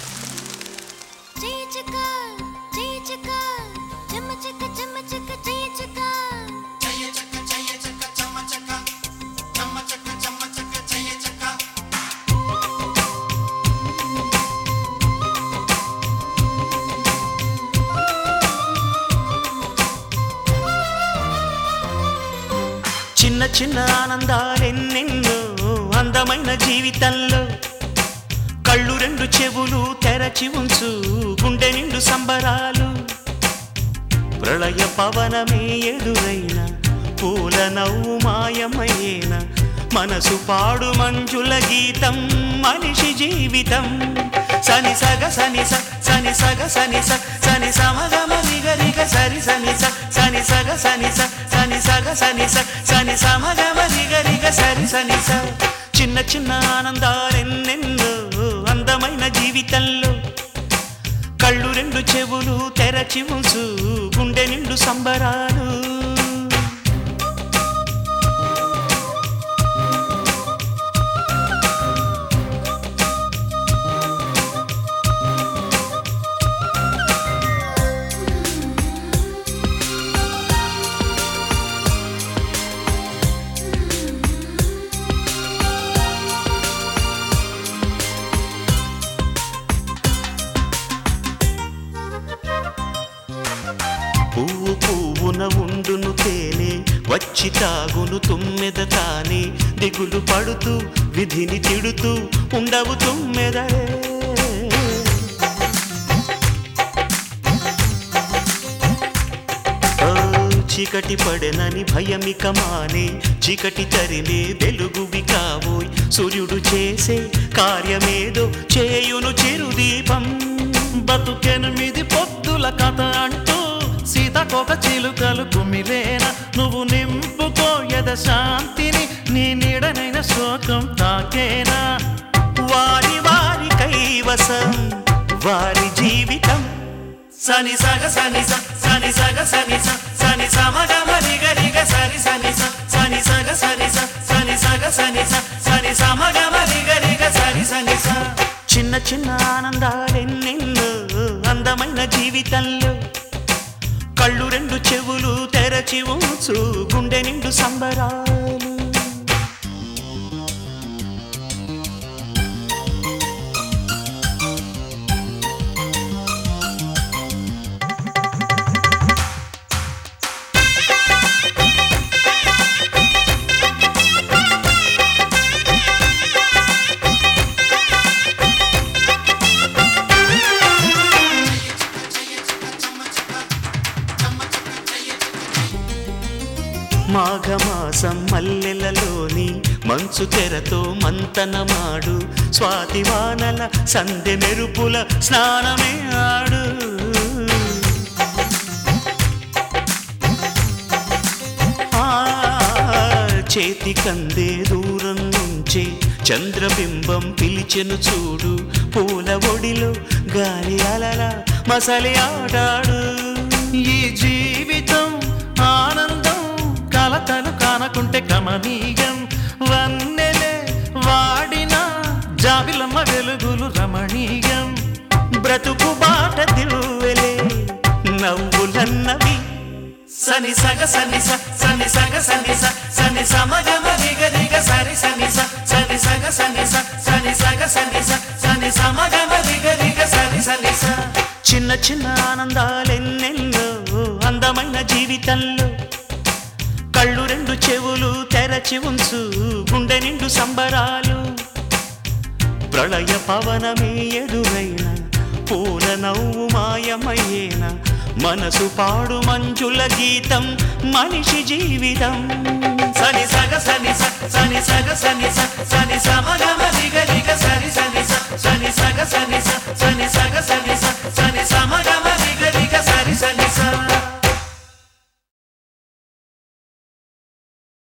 చీచక చీచక చెమ్మ చెక్క చెమ్మ చెక్క చీచక చిన్న చిన్న ఆనందాలెన్నెన్నో అందమైన జీవితంలో కళ్ళు రెండు చెవులు తెరచి ఉంచు గుండె నిండు సంబరాలు ప్రళయ పవనమే ఎదురైన పూల నవ్వు మాయమయ్యేన మనసు పాడు మంజుల గీతం మనిషి జీవితం సని సగ సని స సని సగ సని స సని సమగమ నిగరిగ సరి సని స సని సగ సని స సని సగ సని స సని సమగమ నిగరిగ సరి సని స చిన్న చిన్న ఆనందాలెన్నెన్నో అందమైన జీవితంలో కళ్ళు రెండు చెవులు తెరచి ఉంచు గుండె నిండు సంబరాలు పువ్వు పువ్వున ఉండును తేనె వచ్చి తాగును తుమ్మెద తానే దిగులు పడుతూ విధిని తిడుతూ ఉండవు తుమ్మెదరే ఓ, చీకటి పడెనని భయమిక మానే చీకటి తరిమే వెలుగువి కాబోయ్ సూర్యుడు చేసే కార్యమేదో చేయును చిరుదీపం బతుకెనిమిది పొద్దుల కథ అంటూ సీతకొక చిలుకలు కుమిలేన నువ్వు నింపుకోయద శాంతిని నీ నీడనైన శోకం తాకేనా వారి వారి కైవసం వారి జీవితం సని సగ సని స సని సగ సని స సని సమగ మరి గరిగ సరి సని స సని సగ సని స సని సగ సని స సని సమగ మరి గరిగ సరి సని స చిన్న చిన్న ఆనందాలెన్నెన్నో అందమైన జీవితంలో కళ్ళు రెండు చెవులు తెరచి ఉంచు గుండె నిండు సంబరాలు మాఘమాసం మల్లెలలోని మంచు తెరతో మంతనమాడు స్వాతి వానల సందె మెరుపుల స్నానమే ఆడు ఆ, చేతి కందే దూరం నుంచి చంద్రబింబం పిలిచెను చూడు పూల ఒడిలో గాలి అలల మసలి ఆడాడు ఈ జీవితం ఆనందం కలతలు కానకుంటే కమనీయం వన్నెలే వాడిన జాబిలమ్మ వెలుగులు రమణీయం బ్రతుకు బాట దివ్వెలే నవ్వులన్నవి సని సగ సని స సని సగ సని స సని సమగ మరి గరిగ సరి సని స సని సగ సని స సని సగ సని స సని సమగ మరి గరిగ సరి సని స చిన్న చిన్న ఆనందాలెన్నెన్నో అందమైన జీవితంలో కళ్ళు రెండు చెవులు తెరచి ఉంచు గుండె నిండు సంబరాలు ప్రళయ పవనమే ఎదురైన పూల నవ్వు మాయమయ్యేన మనసు పాడు మంజుల గీతం మనిషి జీవితం సని సగ సని స సని సగ సని స సని సమగ మరి గరిగ సరి స